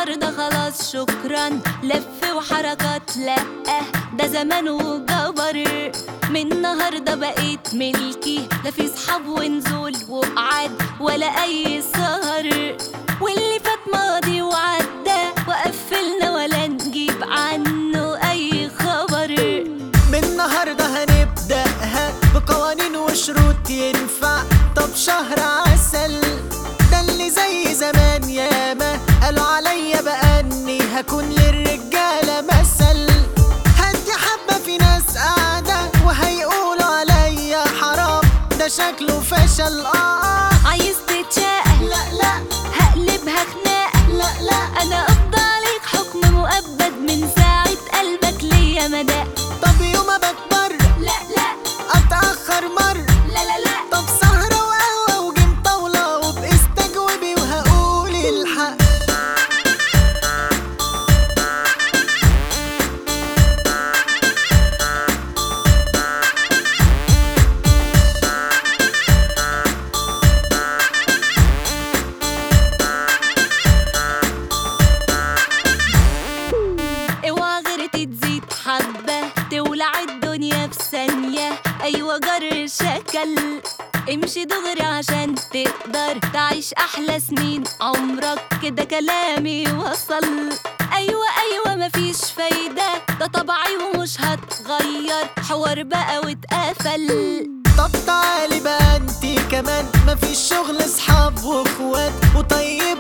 النهاردة خلاص شكرا لف وحركات لأ ده زمان وجبر من النهاردة بقيت ملكي لا في صحاب ونزول وقعد ولا أي سهر واللي فات ماضي وعدى وقفلنا ولا نجيب عنه أي خبر من النهاردة هنبدأها بقوانين وشروط ينفع طب شهر عسل ده اللي زي زمان ياما قالوا عليا بقى اني هكون للرجالة مثل هدي حبة في ناس قاعدة وهيقولوا عليا حرام ده شكله فشل اه عايز تتشاقى لا لا هقلبها خناقة لا لا أنا أقضى عليك حكم مؤبد من ساعة قلبك ليا مدى طب يوم بكبر لا لا اتأخر مر لا لا لا طب سهرة وقهوة وجيم طاولة وباستجوبي وهقول الحق اوعى غيرتي تزيد حبة تولع الدنيا في ثانية أيوة جر شكل امشي دغري عشان تقدر تعيش أحلى سنين عمرك كده كلامي وصل أيوة أيوة مفيش فايدة ده طبعي ومش هتغير حوار بقى واتقفل طب تعالي بقى انتي كمان مفيش شغل اصحاب واخوات وطيب